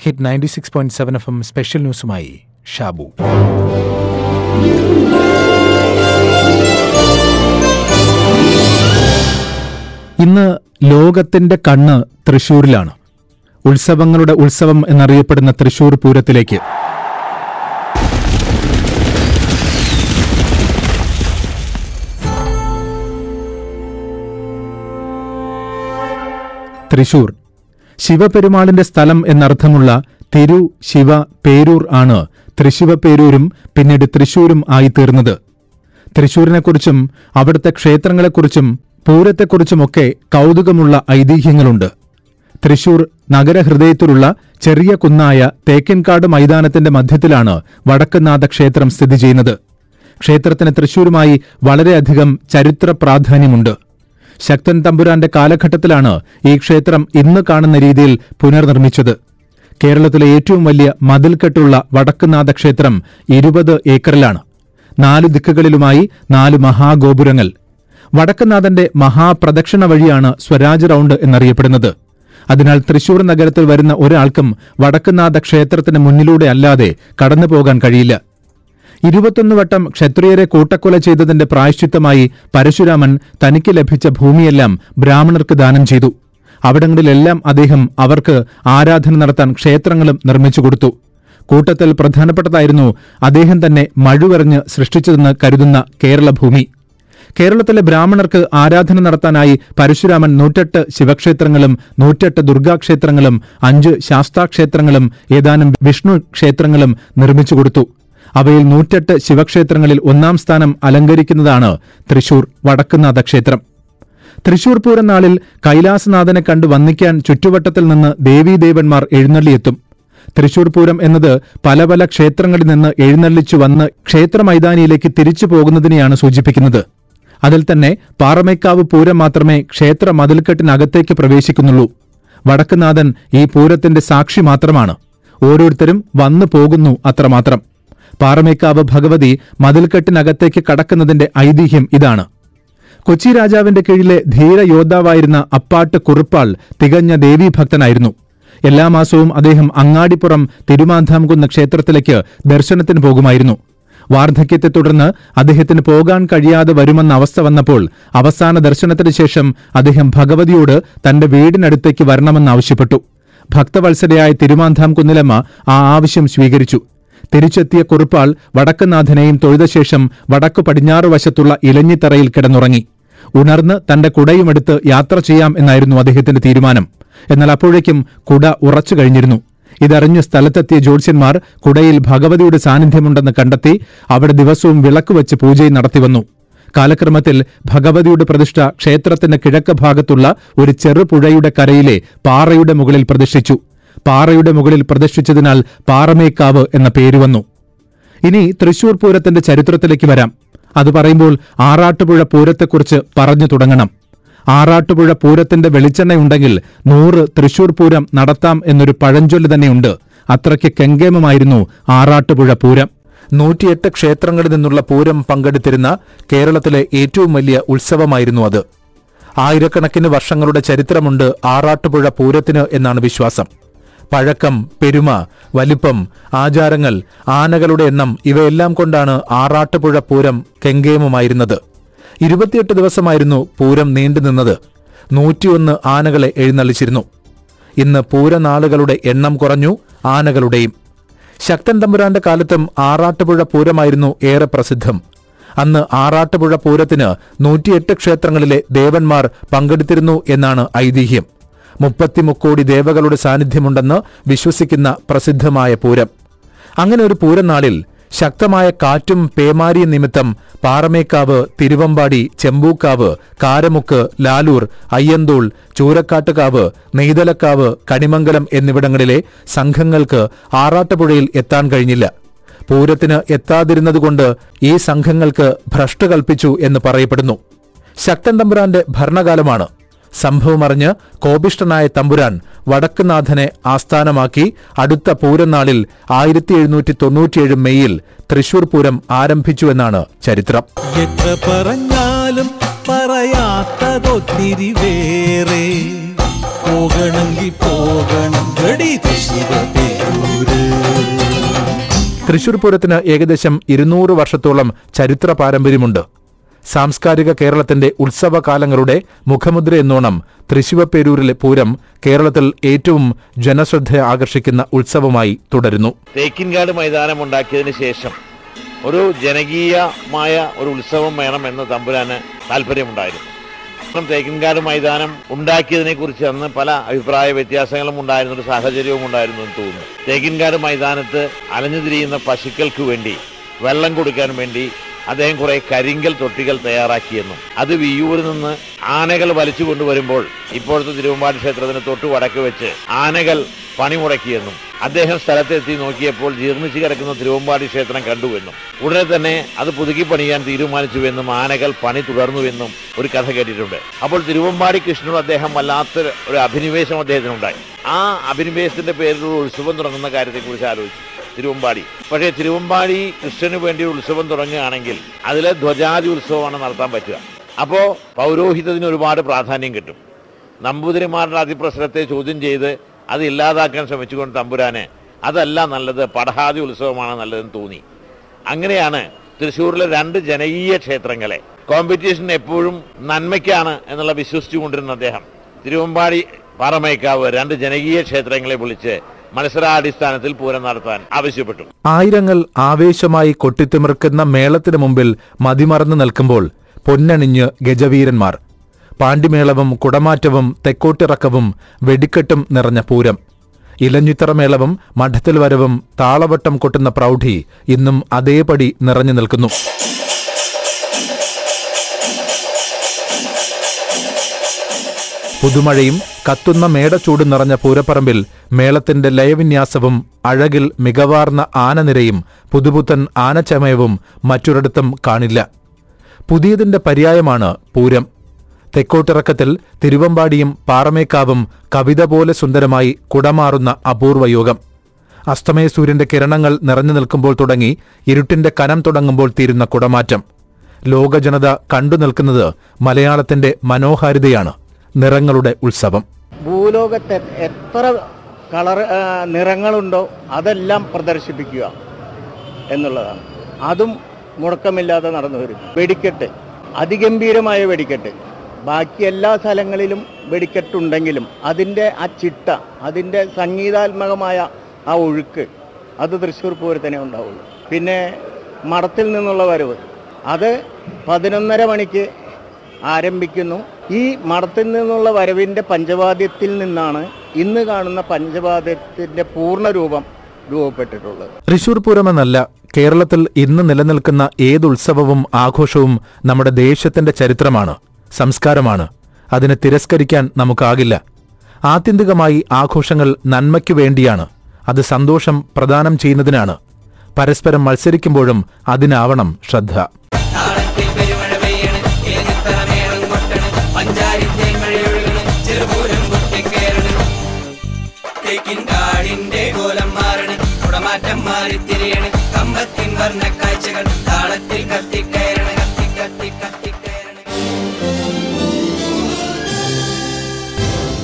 hit ninety six point seven F M special ന്യൂസുമായി ഷാബു ഇന്ന് ലോകത്തിന്റെ കണ്ണ് തൃശൂരിലാണ് ഉത്സവങ്ങളുടെ ഉത്സവം എന്നറിയപ്പെടുന്ന തൃശൂർ പൂരത്തിലേക്ക് തൃശൂർ ശിവപെരുമാളിന്റെ സ്ഥലം എന്നർത്ഥമുള്ള തിരു ശിവ പേരൂർ ആണ് തൃശിവപേരൂരും പിന്നീട് തൃശൂരും ആയിത്തീർന്നത് തൃശൂരിനെക്കുറിച്ചും അവിടുത്തെ ക്ഷേത്രങ്ങളെക്കുറിച്ചും പൂരത്തെക്കുറിച്ചുമൊക്കെ കൗതുകമുള്ള ഐതിഹ്യങ്ങളുണ്ട് തൃശൂർ നഗരഹൃദയത്തിലുള്ള ചെറിയ കുന്നായ തേക്കൻകാട് മൈതാനത്തിന്റെ മധ്യത്തിലാണ് വടക്കുന്നാഥ ക്ഷേത്രം സ്ഥിതി ചെയ്യുന്നത് ക്ഷേത്രത്തിന് തൃശൂരുമായി വളരെയധികം ചരിത്ര പ്രാധാന്യമുണ്ട് ശക്തൻ തമ്പുരാന്റെ കാലഘട്ടത്തിലാണ് ഈ ക്ഷേത്രം ഇന്ന് കാണുന്ന രീതിയിൽ പുനർനിർമ്മിച്ചത് കേരളത്തിലെ ഏറ്റവും വലിയ മതിൽക്കെട്ടുള്ള വടക്കുന്നാഥ ക്ഷേത്രം ഇരുപത് ഏക്കറിലാണ് നാല് ദിക്കുകളിലുമായി നാല് മഹാഗോപുരങ്ങൾ വടക്കുന്നാഥന്റെ മഹാപ്രദക്ഷിണ വഴിയാണ് സ്വരാജ് റൌണ്ട് എന്നറിയപ്പെടുന്നത് അതിനാൽ തൃശൂർ നഗരത്തിൽ വരുന്ന ഒരാൾക്കും വടക്കുന്നാഥ ക്ഷേത്രത്തിന് മുന്നിലൂടെ അല്ലാതെ കടന്നു പോകാൻ കഴിയില്ല ഇരുപത്തൊന്ന് വട്ടം ക്ഷത്രിയരെ കൂട്ടക്കൊല ചെയ്തതിന്റെ പ്രായശ്ചിത്തമായി പരശുരാമൻ തനിക്ക് ലഭിച്ച ഭൂമിയെല്ലാം ബ്രാഹ്മണർക്ക് ദാനം ചെയ്തു അവിടങ്ങളിലെല്ലാം അദ്ദേഹം അവർക്ക് ആരാധന നടത്താൻ ക്ഷേത്രങ്ങളും നിർമ്മിച്ചു കൊടുത്തു കൂട്ടത്തിൽ പ്രധാനപ്പെട്ടതായിരുന്നു അദ്ദേഹം തന്നെ മഴുവെറിഞ്ഞ് സൃഷ്ടിച്ചതെന്ന് കരുതുന്ന കേരളഭൂമി കേരളത്തിലെ ബ്രാഹ്മണർക്ക് ആരാധന നടത്താനായി പരശുരാമൻ നൂറ്റെട്ട് ശിവക്ഷേത്രങ്ങളും നൂറ്റെട്ട് ദുർഗാക്ഷേത്രങ്ങളും അഞ്ച് ശാസ്താക്ഷേത്രങ്ങളും ഏതാനും വിഷ്ണു ക്ഷേത്രങ്ങളും നിർമ്മിച്ചു കൊടുത്തു അവയിൽ നൂറ്റെട്ട് ശിവക്ഷേത്രങ്ങളിൽ ഒന്നാം സ്ഥാനം അലങ്കരിക്കുന്നതാണ് തൃശൂർ വടക്കുന്നാഥ ക്ഷേത്രം തൃശൂർ പൂരം നാളിൽ കൈലാസനാഥനെ കണ്ടു വന്നിക്കാൻ ചുറ്റുവട്ടത്തിൽ നിന്ന് ദേവീദേവന്മാർ എഴുന്നള്ളിയെത്തും തൃശൂർ പൂരം എന്നത് പല പല ക്ഷേത്രങ്ങളിൽ നിന്ന് എഴുന്നള്ളിച്ചു വന്ന് ക്ഷേത്ര മൈതാനിയിലേക്ക് തിരിച്ചു പോകുന്നതിനെയാണ് സൂചിപ്പിക്കുന്നത് അതിൽ തന്നെ പാറമേക്കാവ് പൂരം മാത്രമേ ക്ഷേത്ര മതിൽക്കെട്ടിനകത്തേക്ക് പ്രവേശിക്കുന്നുള്ളൂ വടക്കുനാഥൻ ഈ പൂരത്തിന്റെ സാക്ഷി മാത്രമാണ് ഓരോരുത്തരും വന്നു പോകുന്നു അത്രമാത്രം പാറമേക്കാവ് ഭഗവതി മതിൽക്കെട്ടിനകത്തേക്ക് കടക്കുന്നതിന്റെ ഐതിഹ്യം ഇതാണ് കൊച്ചി രാജാവിന്റെ കീഴിലെ ധീര യോദ്ധാവായിരുന്ന അപ്പാട്ട് കുറുപ്പാൾ തികഞ്ഞ ദേവീഭക്തനായിരുന്നു എല്ലാ മാസവും അദ്ദേഹം അങ്ങാടിപ്പുറം തിരുമാന്ധാംകുന്ന ക്ഷേത്രത്തിലേക്ക് ദർശനത്തിന് പോകുമായിരുന്നു വാർദ്ധക്യത്തെ തുടർന്ന് അദ്ദേഹത്തിന് പോകാൻ കഴിയാതെ വരുമെന്ന അവസ്ഥ വന്നപ്പോൾ അവസാന ദർശനത്തിന് ശേഷം അദ്ദേഹം ഭഗവതിയോട് തന്റെ വീടിനടുത്തേക്ക് വരണമെന്നാവശ്യപ്പെട്ടു ഭക്തവത്സരയായ തിരുമാന്ധാം കുന്നിലമ്മ ആ ആവശ്യം സ്വീകരിച്ചു തിരിച്ചെത്തിയ കുറുപ്പാൾ വടക്കുനാഥനെയും തൊഴുത ശേഷം വടക്കു പടിഞ്ഞാറ് വശത്തുള്ള ഇലഞ്ഞിത്തറയിൽ കിടന്നുറങ്ങി ഉണർന്ന് തന്റെ കുടയുമെടുത്ത് യാത്ര ചെയ്യാം എന്നായിരുന്നു അദ്ദേഹത്തിന്റെ തീരുമാനം എന്നാൽ അപ്പോഴേക്കും കുട ഉറച്ചു കഴിഞ്ഞിരുന്നു ഇതറിഞ്ഞ് സ്ഥലത്തെത്തിയ ജ്യോത്സ്യന്മാർ കുടയിൽ ഭഗവതിയുടെ സാന്നിധ്യമുണ്ടെന്ന് കണ്ടെത്തി അവിടെ ദിവസവും വിളക്ക് വെച്ച് പൂജയും നടത്തിവന്നു കാലക്രമത്തിൽ ഭഗവതിയുടെ പ്രതിഷ്ഠ ക്ഷേത്രത്തിന്റെ കിഴക്ക് ഭാഗത്തുള്ള ഒരു ചെറുപുഴയുടെ കരയിലെ പാറയുടെ മുകളിൽ പ്രതിഷ്ഠിച്ചു പാറയുടെ മുകളിൽ പ്രതിഷ്ഠിച്ചതിനാൽ പാറമേക്കാവ് എന്ന പേര് വന്നു ഇനി തൃശൂർ പൂരത്തിന്റെ ചരിത്രത്തിലേക്ക് വരാം അത് പറയുമ്പോൾ ആറാട്ടുപുഴ പൂരത്തെക്കുറിച്ച് പറഞ്ഞു തുടങ്ങണം ആറാട്ടുപുഴ പൂരത്തിന്റെ വെളിച്ചെണ്ണയുണ്ടെങ്കിൽ നൂറ് തൃശൂർ പൂരം നടത്താം എന്നൊരു പഴഞ്ചൊല്ല് തന്നെയുണ്ട് അത്രയ്ക്ക് കെങ്കേമമായിരുന്നു ആറാട്ടുപുഴ പൂരം നൂറ്റിയെട്ട് ക്ഷേത്രങ്ങളിൽ നിന്നുള്ള പൂരം പങ്കെടുത്തിരുന്ന കേരളത്തിലെ ഏറ്റവും വലിയ ഉത്സവമായിരുന്നു അത് ആയിരക്കണക്കിന് വർഷങ്ങളുടെ ചരിത്രമുണ്ട് ആറാട്ടുപുഴ പൂരത്തിന് എന്നാണ് വിശ്വാസം പഴക്കം പെരുമ വലിപ്പം ആചാരങ്ങൾ ആനകളുടെ എണ്ണം ഇവയെല്ലാം കൊണ്ടാണ് ആറാട്ടുപുഴ പൂരം കെങ്കേമമായിരുന്നത് ഇരുപത്തിയെട്ട് ദിവസമായിരുന്നു പൂരം നീണ്ടുനിന്നത് നൂറ്റിയൊന്ന് ആനകളെ എഴുന്നള്ളിച്ചിരുന്നു ഇന്ന് പൂരനാളുകളുടെ എണ്ണം കുറഞ്ഞു ആനകളുടെയും ശക്തൻ തമ്പുരാന്റെ കാലത്തും ആറാട്ടുപുഴ പൂരമായിരുന്നു ഏറെ പ്രസിദ്ധം അന്ന് ആറാട്ടുപുഴ പൂരത്തിന് നൂറ്റിയെട്ട് ക്ഷേത്രങ്ങളിലെ ദേവന്മാർ പങ്കെടുത്തിരുന്നു എന്നാണ് ഐതിഹ്യം മുപ്പത്തിമുക്കോടി ദേവകളുടെ സാന്നിധ്യമുണ്ടെന്ന് വിശ്വസിക്കുന്ന പ്രസിദ്ധമായ പൂരം അങ്ങനെ ഒരു പൂരനാളിൽ ശക്തമായ കാറ്റും പേമാരിയും നിമിത്തം പാറമേക്കാവ് തിരുവമ്പാടി ചെമ്പൂക്കാവ് കാരമുക്ക് ലാലൂർ അയ്യന്തോൾ ചൂരക്കാട്ടുകാവ് നെയ്തലക്കാവ് കണിമംഗലം എന്നിവിടങ്ങളിലെ സംഘങ്ങൾക്ക് ആറാട്ടുപുഴയിൽ എത്താൻ കഴിഞ്ഞില്ല പൂരത്തിന് എത്താതിരുന്നതുകൊണ്ട് ഈ സംഘങ്ങൾക്ക് ഭ്രഷ്ട് കൽപ്പിച്ചു എന്ന് പറയപ്പെടുന്നു ശക്തൻ തമ്പുരാന്റെ ഭരണകാലമാണ് സംഭവമറിഞ്ഞ് കോപിഷ്ടനായ തമ്പുരാൻ വടക്കുനാഥനെ ആസ്ഥാനമാക്കി അടുത്ത പൂരനാളിൽ ആയിരത്തി എഴുന്നൂറ്റി തൊണ്ണൂറ്റിയേഴ് മെയ്യിൽ തൃശൂർ പൂരം ആരംഭിച്ചുവെന്നാണ് ചരിത്രം എത്ര പറഞ്ഞാലും പറയാത്തതൊത്തിരി വേറെ പോകണമെങ്കിൽ പോകണം ഗടി തൃശ്ശിവ തൃശൂർ പൂരത്തിന് ഏകദേശം ഇരുന്നൂറ് വർഷത്തോളം ചരിത്ര പാരമ്പര്യമുണ്ട് സാംസ്കാരിക കേരളത്തിന്റെ ഉത്സവകാലങ്ങളുടെ മുഖമുദ്ര എന്നോണം തൃശിവപ്പേരൂരിലെ പൂരം കേരളത്തിൽ ഏറ്റവും ജനശ്രദ്ധ ആകർഷിക്കുന്ന ഉത്സവമായി തുടരുന്നു തേക്കിൻകാട് മൈതാനം ഉണ്ടാക്കിയതിന് ശേഷം ഒരു ജനകീയമായ ഒരു ഉത്സവം വേണമെന്ന് തമ്പുരാന് താല്പര്യമുണ്ടായിരുന്നു കാരണം തേക്കിൻകാട് മൈതാനം ഉണ്ടാക്കിയതിനെ കുറിച്ച് അന്ന് പല അഭിപ്രായ വ്യത്യാസങ്ങളും ഉണ്ടായിരുന്ന ഒരു സാഹചര്യവും ഉണ്ടായിരുന്നു എന്ന് തോന്നുന്നു തേക്കിൻകാട് മൈതാനത്ത് അലഞ്ഞു തിരിയുന്ന പശുക്കൾക്ക് വേണ്ടി വെള്ളം കൊടുക്കാൻ വേണ്ടി അദ്ദേഹം കുറെ കരിങ്കൽ തൊട്ടികൾ തയ്യാറാക്കിയെന്നും അത് വിയ്യൂരിൽ നിന്ന് ആനകൾ വലിച്ചു കൊണ്ടുവരുമ്പോൾ ഇപ്പോഴത്തെ തിരുവമ്പാടി ക്ഷേത്രത്തിന് തൊട്ടു വടക്ക് വെച്ച് ആനകൾ പണിമുടക്കിയെന്നും അദ്ദേഹം സ്ഥലത്തെത്തി നോക്കിയപ്പോൾ ജീർണിച്ചു കിടക്കുന്ന തിരുവമ്പാടി ക്ഷേത്രം കണ്ടുവെന്നും ഉടനെ തന്നെ അത് പുതുക്കി പണിയാൻ തീരുമാനിച്ചുവെന്നും ആനകൾ പണി തുടർന്നുവെന്നും ഒരു കഥ കേട്ടിട്ടുണ്ട് അപ്പോൾ തിരുവമ്പാടി കൃഷ്ണനോട് അദ്ദേഹം വല്ലാത്ത ഒരു അഭിനിവേശം അദ്ദേഹത്തിനുണ്ടായി ആ അഭിനിവേശത്തിന്റെ പേരിൽ ഒരു ഉത്സവം തുടങ്ങുന്ന കാര്യത്തെക്കുറിച്ച് ആലോചിച്ചു തിരുവമ്പാടി പക്ഷേ തിരുവമ്പാടി കൃഷ്ണന് വേണ്ടി ഒരു ഉത്സവം തുടങ്ങുകയാണെങ്കിൽ അതിലെ ധ്വജാതി ഉത്സവമാണ് നടത്താൻ പറ്റുക അപ്പോൾ പൗരോഹിതത്തിന് ഒരുപാട് പ്രാധാന്യം കിട്ടും നമ്പൂതിരിമാരുടെ അതിപ്രസരത്തെ ചോദ്യം ചെയ്ത് അത് ഇല്ലാതാക്കാൻ ശ്രമിച്ചുകൊണ്ട് തമ്പുരാന് അതല്ല നല്ലത് പടഹാതി ഉത്സവമാണ് നല്ലതെന്ന് തോന്നി അങ്ങനെയാണ് തൃശ്ശൂരിലെ രണ്ട് ജനകീയ ക്ഷേത്രങ്ങളെ കോമ്പറ്റീഷൻ എപ്പോഴും നന്മയ്ക്കാണ് എന്നുള്ള വിശ്വസിച്ചുകൊണ്ടിരുന്ന അദ്ദേഹം തിരുവമ്പാടി പാറമേക്കാവ് രണ്ട് ജനകീയ ക്ഷേത്രങ്ങളെ വിളിച്ച് മത്സരാടിസ്ഥാനത്തിൽ പൂരം നടത്താൻ ആവശ്യപ്പെട്ടു ആയിരങ്ങൾ ആവേശമായി കൊട്ടിത്തിമിർക്കുന്ന മേളത്തിനു മുമ്പിൽ മതിമറന്നു നിൽക്കുമ്പോൾ പൊന്നണിഞ്ഞ് ഗജവീരന്മാർ പാണ്ടിമേളവും കുടമാറ്റവും തെക്കോട്ടിറക്കവും വെടിക്കെട്ടും നിറഞ്ഞ പൂരം ഇലഞ്ഞിത്തറമേളവും മഠത്തിൽ വരവും താളവട്ടം കൊട്ടുന്ന പ്രൗഢി ഇന്നും അതേപടി നിറഞ്ഞു നിൽക്കുന്നു പുതുമഴയും കത്തുന്ന മേടച്ചൂട് നിറഞ്ഞ പൂരപ്പറമ്പിൽ മേളത്തിന്റെ ലയവിന്യാസവും അഴകിൽ മികവാർന്ന ആനനിരയും പുതുപുത്തൻ ആനച്ചമയവും മറ്റൊരിടത്തും കാണില്ല പുതിയതിന്റെ പര്യായമാണ് പൂരം തെക്കോട്ടിറക്കത്തിൽ തിരുവമ്പാടിയും പാറമേക്കാവും കവിത പോലെ സുന്ദരമായി കുടമാറുന്ന അപൂർവ യോഗം അസ്തമയ സൂര്യന്റെ കിരണങ്ങൾ നിറഞ്ഞു നിൽക്കുമ്പോൾ തുടങ്ങി ഇരുട്ടിന്റെ കനം തുടങ്ങുമ്പോൾ തീരുന്ന കുടമാറ്റം ലോകജനത കണ്ടു നിൽക്കുന്നത് മലയാളത്തിന്റെ മനോഹാരിതയാണ് നിറങ്ങളുടെ ഉത്സവം ഭൂലോകത്ത് എത്ര കളർ ആ, നിറങ്ങളുണ്ടോ അതെല്ലാം പ്രദർശിപ്പിക്കുക എന്നുള്ളതാണ് അതും മുടക്കമില്ലാതെ നടന്നു വരുന്നു വെടിക്കെട്ട് അതിഗംഭീരമായ വെടിക്കെട്ട് ബാക്കി എല്ലാ സ്ഥലങ്ങളിലും വെടിക്കെട്ടുണ്ടെങ്കിലും അതിൻ്റെ ആ ചിട്ട അതിൻ്റെ സംഗീതാത്മകമായ ആ ഒഴുക്ക് അത് തൃശ്ശൂർ പൂരത്തിനെ ഉണ്ടാവുള്ളൂ പിന്നെ മഠത്തിൽ നിന്നുള്ള വരവ് അത് പതിനൊന്നര മണിക്ക് ആരംഭിക്കുന്നു ഈ മഠത്തിൽ നിന്നുള്ള വരവിൻ്റെ പഞ്ചവാദ്യത്തിൽ നിന്നാണ് ഇന്ന് കാണുന്ന പഞ്ചവാദ്യത്തിൻ്റെ പൂർണ്ണ രൂപം രൂപപ്പെട്ടിട്ടുള്ളത് തൃശൂർ പൂരമെന്നല്ല കേരളത്തിൽ ഇന്ന് നിലനിൽക്കുന്ന ഏതുത്സവവും ആഘോഷവും നമ്മുടെ ദേശത്തിന്റെ ചരിത്രമാണ് സംസ്കാരമാണ് അതിനെ തിരസ്കരിക്കാൻ നമുക്കാകില്ല ആത്യന്തികമായി ആഘോഷങ്ങൾ നന്മയ്ക്കു വേണ്ടിയാണ് അത് സന്തോഷം പ്രദാനം ചെയ്യുന്നതിനാണ് പരസ്പരം മത്സരിക്കുമ്പോഴും അതിനാവണം ശ്രദ്ധ താളത്തിൽ പെരുമഴ പെയ്യണ് ഏനിത്തറ മേളം കൊട്ടണ് പഞ്ചാരി തേങ്ങഴയൊഴുകണ് ചെറുപൂരം പൊട്ടിക്കേറണ് തേക്കിൻ കാടിന്റെ കോലം മാറണ് കുടമാറ്റം മാറി തിരിയണ് കമ്പത്തിൻ വർണ്ണ കാഴ്ചകൾ താളത്തിൽ കത്തിക്കയറണ് കത്തി കത്തി കത്തി